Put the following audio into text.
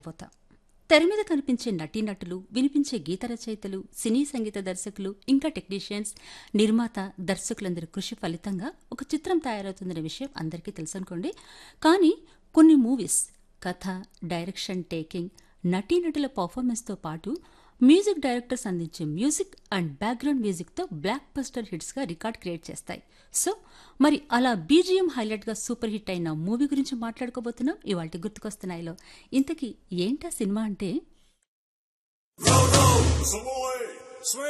పోతా తెర మీద కనిపించే నటీనటులు వినిపించే గీత రచయితలు సినీ సంగీత దర్శకులు ఇంకా టెక్నీషియన్స్ నిర్మాత దర్శకులందరి కృషి ఫలితంగా ఒక చిత్రం తయారవుతుందనే విషయం అందరికీ తెలుసనుకోండి కానీ కొన్ని మూవీస్ కథ డైరెక్షన్ టేకింగ్ నటీనటుల పర్ఫార్మెన్స్తో పాటు మ్యూజిక్ డైరెక్టర్స్ అందించే మ్యూజిక్ అండ్ బ్యాక్గ్రౌండ్ మ్యూజిక్తో బ్లాక్ బస్టర్ హిట్స్గా రికార్డ్ క్రియేట్ చేస్తాయి సో మరి అలా బీజిఎం హైలైట్గా సూపర్ హిట్ అయిన మూవీ గురించి మాట్లాడుకోబోతున్నాం ఇవాళ గుర్తుకొస్తున్నాయిలో ఇంతకీ ఏంటా సినిమా అంటే Savoy, swing.